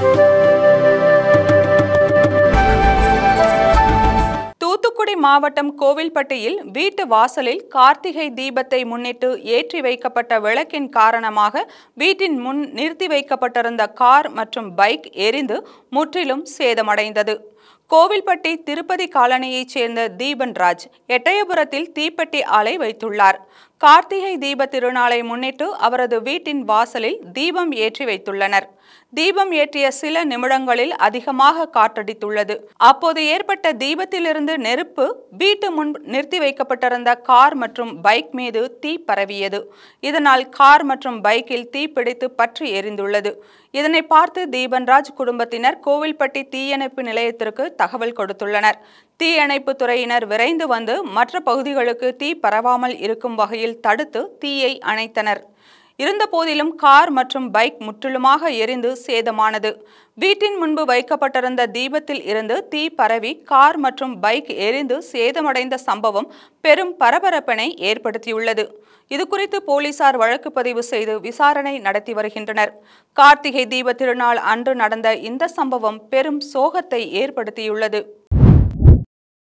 தூத்துக்குடி மாவட்டம் கோவில்பட்டியில் வீட்டு வாசலில் கார்த்திகை தீபத்தை முன்னிட்டு ஏற்றி வைக்கப்பட்ட விளக்கின் காரணமாக வீட்டின் முன் நிறுத்தி வைக்கப்பட்டிருந்த கார் மற்றும் பைக் எரிந்து முற்றிலும் சேதமடைந்தது கோவில்பட்டி திருப்பதி காலனியைச் சேர்ந்த தீபன் ராஜ் எட்டயபுரத்தில் தீப்பெட்டி ஆலை வைத்துள்ளார் கார்த்திகை தீப திருநாளை முன்னிட்டு அவரது வீட்டின் வாசலில் தீபம் ஏற்றி வைத்துள்ளனர் தீபம் ஏற்றிய சில நிமிடங்களில் அதிகமாக காற்றடித்துள்ளது அப்போது ஏற்பட்ட தீபத்திலிருந்து நெருப்பு வீட்டு முன் நிறுத்தி வைக்கப்பட்டிருந்த கார் மற்றும் பைக் மீது தீ பரவியது இதனால் கார் மற்றும் பைக்கில் தீப்பிடித்து பற்றி எரிந்துள்ளது இதனை பார்த்து தீபன்ராஜ் குடும்பத்தினர் கோவில்பட்டி தீயணைப்பு நிலையத்திற்கு தகவல் கொடுத்துள்ளனர் தீயணைப்பு துறையினர் விரைந்து வந்து மற்ற பகுதிகளுக்கு தீ பரவாமல் இருக்கும் வகையில் தடுத்து தீயை அணைத்தனர் இருந்தபோதிலும் கார் மற்றும் பைக் முற்றிலுமாக எரிந்து சேதமானது வீட்டின் முன்பு வைக்கப்பட்டிருந்த தீபத்தில் இருந்து தீ பரவி கார் மற்றும் பைக் எரிந்து சேதமடைந்த சம்பவம் பெரும் பரபரப்பினை ஏற்படுத்தியுள்ளது இதுகுறித்து போலீசார் வழக்கு பதிவு செய்து விசாரணை நடத்தி வருகின்றனர் கார்த்திகை தீப திருநாள் அன்று நடந்த இந்த சம்பவம் பெரும் சோகத்தை ஏற்படுத்தியுள்ளது